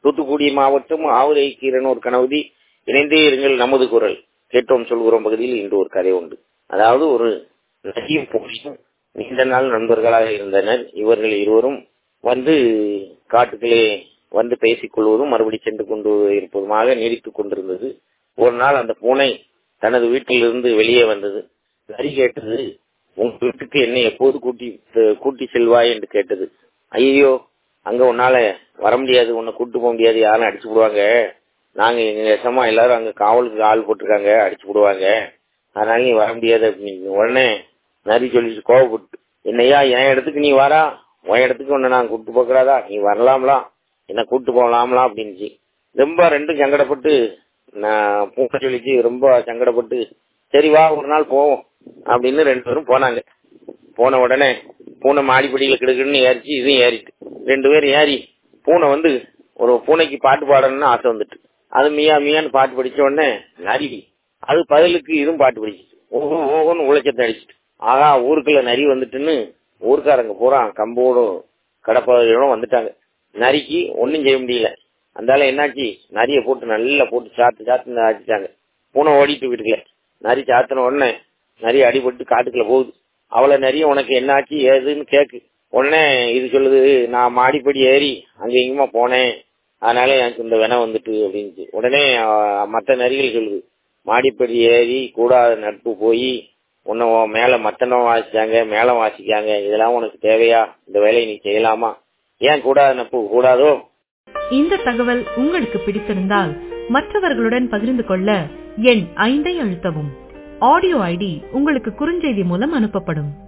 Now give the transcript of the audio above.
தூத்துக்குடி மாவட்டம் ஆவுரை கீரனூர் கணவதி இணைந்தே இருங்கள் நமது குரல் கேட்டோம் சொல்கிறோம் பகுதியில் இன்று ஒரு கதை உண்டு அதாவது ஒரு நதியும் பூனையும் நீண்ட நாள் நண்பர்களாக இருந்தனர் இவர்கள் இருவரும் வந்து காட்டுக்களே வந்து பேசிக் கொள்வதும் மறுபடி சென்று கொண்டு இருப்பதுமாக நீடித்துக் கொண்டிருந்தது ஒரு நாள் அந்த பூனை தனது வீட்டிலிருந்து வெளியே வந்தது நரி கேட்டது உங்க வீட்டுக்கு என்ன எப்போது கூட்டி கூட்டி செல்வாய் என்று கேட்டது ஐயோ அங்க உன்னால வர முடியாது உன்னை கூட்டு போக முடியாது யாரும் அடிச்சு விடுவாங்க நாங்க எங்க நெசமா எல்லாரும் அங்க காவலுக்கு ஆள் போட்டிருக்காங்க அடிச்சு விடுவாங்க அதனால நீ வர முடியாது அப்படின்னு உடனே நரி சொல்லிட்டு கோவப்பட்டு என்னையா என் இடத்துக்கு நீ வரா உன் இடத்துக்கு உன்னை நான் கூட்டு போகிறாதா நீ வரலாம்லாம் என்ன கூட்டு போகலாம்லாம் அப்படின்னுச்சு ரொம்ப ரெண்டும் சங்கடப்பட்டு நான் பூனை சொல்லிச்சு ரொம்ப சங்கடப்பட்டு சரி வா ஒரு நாள் போவோம் அப்படின்னு ரெண்டு பேரும் போனாங்க போன உடனே பூனை மாடிப்படியில கிடுக்குன்னு ஏறிச்சு இதுவும் ஏறிட்டு ரெண்டு பேரும் ஏறி பூனை வந்து ஒரு பூனைக்கு பாட்டு பாடணும்னு ஆசை வந்துட்டு அது மியா மியான்னு பாட்டு படிச்ச உடனே நரி அது பதிலுக்கு இதுவும் பாட்டு படிச்சிட்டு ஓஹோ ஓஹோன்னு உழைச்சத்தை அடிச்சிட்டு ஆகா ஊருக்குள்ள நரி வந்துட்டுன்னு ஊருக்காரங்க பூரா கம்போடும் கடப்பாதையோடும் வந்துட்டாங்க நரிக்கு ஒன்னும் செய்ய முடியல அந்தால என்னாச்சு நரிய போட்டு நல்லா போட்டு சாத்து சாத்து அடிச்சிட்டாங்க பூனை ஓடிட்டு வீட்டுக்குள்ள நரி சாத்தின உடனே நரி அடிபட்டு காட்டுக்குள்ள போகுது அவளை நிறைய உனக்கு என்னாச்சு ஏதுன்னு கேக்கு உடனே இது சொல்லுது நான் மாடிப்படி ஏறி அங்க இங்குமா போனேன் அதனால எனக்கு இந்த வினை வந்துட்டு அப்படின்ட்டு உடனே மற்ற நரிகள் சொல்லுது மாடிப்படி ஏறி கூடாத நட்பு போய் உன்னை மேல மத்தனம் வாசிச்சாங்க மேலம் வாசிக்காங்க இதெல்லாம் உனக்கு தேவையா இந்த வேலையை நீ செய்யலாமா ஏன் கூடாத நட்பு கூடாதோ இந்த தகவல் உங்களுக்கு பிடித்திருந்தால் மற்றவர்களுடன் பகிர்ந்து கொள்ள எண் ஐந்தை அழுத்தவும் ஆடியோ ஐடி உங்களுக்கு குறுஞ்செய்தி மூலம் அனுப்பப்படும்